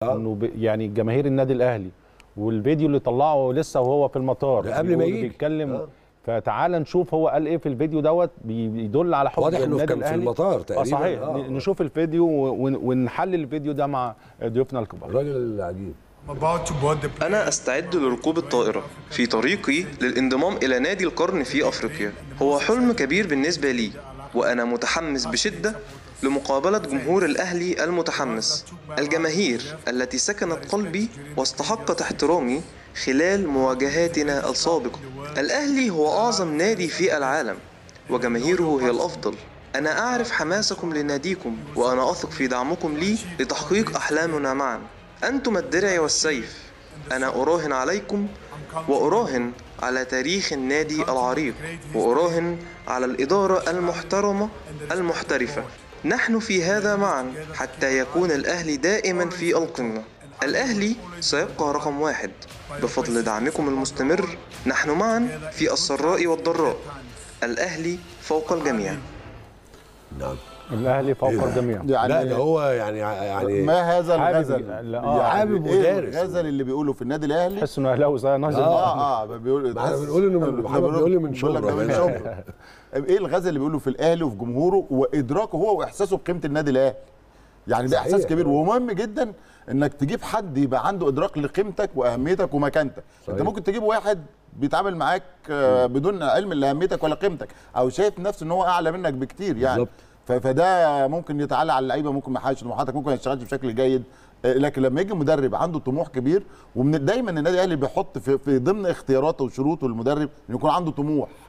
آه. انه ب... يعني جماهير النادي الاهلي والفيديو اللي طلعه لسه وهو في المطار ده قبل ما بيقول- يجي. بيتكلم آه. فتعال نشوف هو قال ايه في الفيديو دوت بي- بيدل على حب واضح إنه النادي كان في الاهلي المطار اه تقريباً. صحيح آه. ن- نشوف الفيديو ون- ونحلل الفيديو ده مع ضيوفنا الكبار الراجل عجيب أنا أستعد لركوب الطائرة في طريقي للانضمام إلى نادي القرن في أفريقيا هو حلم كبير بالنسبة لي وأنا متحمس بشدة لمقابلة جمهور الأهلي المتحمس الجماهير التي سكنت قلبي واستحقت احترامي خلال مواجهاتنا السابقة الأهلي هو أعظم نادي في العالم وجماهيره هي الأفضل أنا أعرف حماسكم لناديكم وأنا أثق في دعمكم لي لتحقيق أحلامنا معا أنتم الدرع والسيف أنا أراهن عليكم وأراهن على تاريخ النادي العريق وأراهن على الإدارة المحترمة المحترفة نحن في هذا معا حتى يكون الأهلي دائما في القمة الأهلي سيبقى رقم واحد بفضل دعمكم المستمر نحن معا في السراء والضراء الأهلي فوق الجميع نعم الاهلي فوق الجميع يعني لا ده هو يعني يعني ما هذا حابب- الغزل لا، آه، حابب إيه ودارس. الغزل اللي بيقوله في النادي الاهلي تحس انه اهلاوي زي نازل اه اه بيقول ما احنا بنقول إنه من- محمد بيقول لي من شبرا. من شبرا ايه الغزل اللي بيقوله في الاهلي وفي جمهوره وادراكه هو واحساسه بقيمه النادي الاهلي يعني ده صحيح. احساس كبير ومهم جدا انك تجيب حد يبقى عنده ادراك لقيمتك واهميتك ومكانتك انت صحيح. ممكن تجيب واحد بيتعامل معاك آه، بدون علم لاهميتك ولا قيمتك او شايف نفسه ان هو اعلى منك بكتير يعني بالظبط. ف- فده ممكن يتعلى على اللعيبه ممكن ما يحققش طموحاتك ممكن ما يشتغلش بشكل جيد آه، لكن لما يجي مدرب عنده طموح كبير ومن دايما النادي الاهلي بيحط في, في ضمن اختياراته وشروطه للمدرب انه يكون عنده طموح